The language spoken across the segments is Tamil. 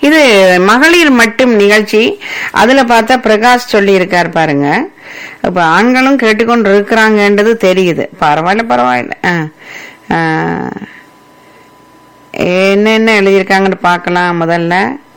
இது மகளிர் மட்டும் நிகழ்ச்சி அதுல பார்த்தா பிரகாஷ் சொல்லி இருக்கார் பாருங்க இப்ப ஆண்களும் கேட்டுக்கொண்டு இருக்கிறாங்கன்றது தெரியுது பரவாயில்ல பரவாயில்ல ஆ. ஆ. என்னென்ன எழுதியிருக்காங்கன்னு பார்க்கலாம் முதல்ல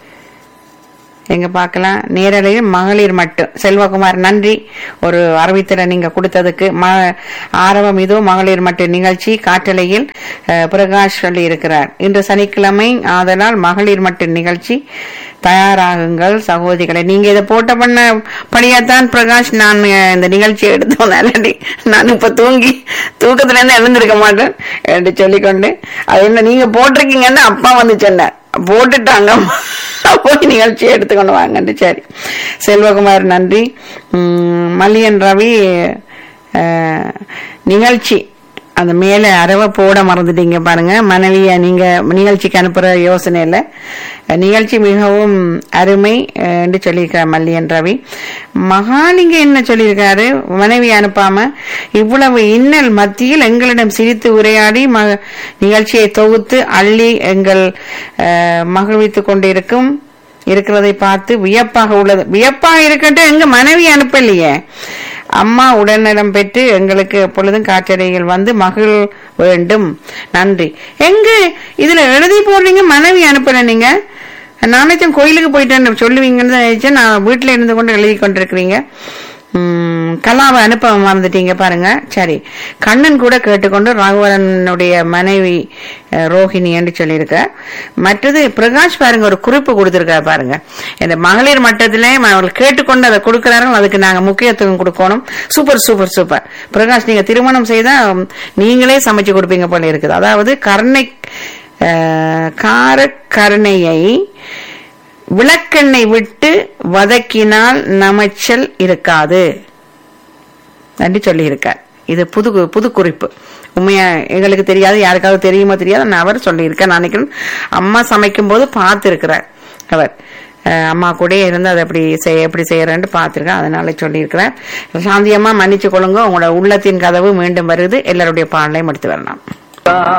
எங்க பார்க்கலாம் நேரலையில் மகளிர் மட்டும் செல்வகுமார் நன்றி ஒரு அறிவித்தலை நீங்க கொடுத்ததுக்கு ம ஆரம்பம் இதோ மகளிர் மட்டும் நிகழ்ச்சி காற்றலையில் அஹ், பிரகாஷ் சொல்லி இருக்கிறார் இன்று சனிக்கிழமை ஆதலால் மகளிர் மட்டும் நிகழ்ச்சி தயாராகுங்கள் சகோதரிகளை நீங்க இதை போட்ட பண்ண படியாத்தான் பிரகாஷ் நான் அஹ், இந்த நிகழ்ச்சியை எடுத்தோம் நல்லடி நான் இப்ப தூங்கி தூக்கத்துல இருந்து எழுந்திருக்க மாட்டேன் என்று சொல்லிக்கொண்டு அது என்ன நீங்க போட்டிருக்கீங்கன்னு அப்பா வந்து சொன்னார் போட்டுட்டாங்க போய் நிகழ்ச்சியை எடுத்துக்கொண்டு வாங்கன்னு சரி செல்வகுமார் நன்றி உம், மல்லியன் ரவி அஹ், நிகழ்ச்சி அந்த மேல அரவ போட மறந்துட்டீங்க பாருங்க மனைவிய நீங்க நிகழ்ச்சிக்கு அனுப்புற யோசனை இல்ல நிகழ்ச்சி மிகவும் அருமை அஹ், என்று சொல்லியிருக்கார் மல்லியன் ரவி மகாலிங்க என்ன சொல்லியிருக்காரு மனைவி அனுப்பாம இவ்வளவு இன்னல் மத்தியில் எங்களிடம் சிரித்து உரையாடி ம- நிகழ்ச்சியை தொகுத்து அள்ளி எங்கள் அஹ், மகிழ்வித்துக் கொண்டிருக்கும் இருக்கிறதை பார்த்து வியப்பாக உள்ளது வியப்பாக இருக்கட்டும் எங்க மனைவி அனுப்பலையே அம்மா உடல்நலம் பெற்று எங்களுக்கு எப்பொழுதும் காற்றறையில் வந்து மகிழ் வேண்டும் நன்றி எங்க இதுல எழுதி போடுறீங்க மனைவி அனுப்பல நீங்க நாளைக்கும் கோயிலுக்கு போயிட்டேன்னு சொல்லுவீங்கன்னு தான் நினைச்சேன் நான் வீட்டுல இருந்து கொண்டு எழுதி கொண்டிருக்கிறீங்க உம், கலாவை அனுப்ப மறந்துட்டீங்க பாருங்க சரி கண்ணன் கூட கேட்டுக்கொண்டு ராகவரனுடைய மனைவி அஹ், ரோஹிணி என்று சொல்லியிருக்க மற்றது பிரகாஷ் பாருங்க ஒரு குறிப்பு கொடுத்திருக்காரு பாருங்க இந்த மகளிர் மட்டத்திலே அவர்கள் கேட்டுக்கொண்டு அதை கொடுக்கிறார்கள் அதுக்கு நாங்க முக்கியத்துவம் கொடுக்கணும் சூப்பர் சூப்பர் சூப்பர் பிரகாஷ் நீங்க திருமணம் செய்தா உம், நீங்களே சமைச்சு கொடுப்பீங்க போல இருக்குது அதாவது கருணை அஹ், கார கருணையை விளக்கெண்ணெய் விட்டு வதக்கினால் நமைச்சல் இருக்காது நன்றி சொல்லியிருக்கார் இது புது புது குறிப்பு உண்மையா எங்களுக்கு தெரியாது யாருக்காவது தெரியுமோ தெரியாது நான் அவர் சொல்லியிருக்கேன் நான் நினைக்கிறேன் அம்மா சமைக்கும் போது பார்த்திருக்கிறார் அவர் அஹ், அம்மா கூட இருந்து அதை எப்படி செய்ய எப்படி செய்யறேன்னு பார்த்திருக்கேன் அதனால சொல்லியிருக்கிறார் சாந்தியம்மா மன்னிச்சு கொள்ளுங்க உங்களோட உள்ளத்தின் கதவு மீண்டும் வருது எல்லாருடைய பாடலையும் எடுத்து வரலாம்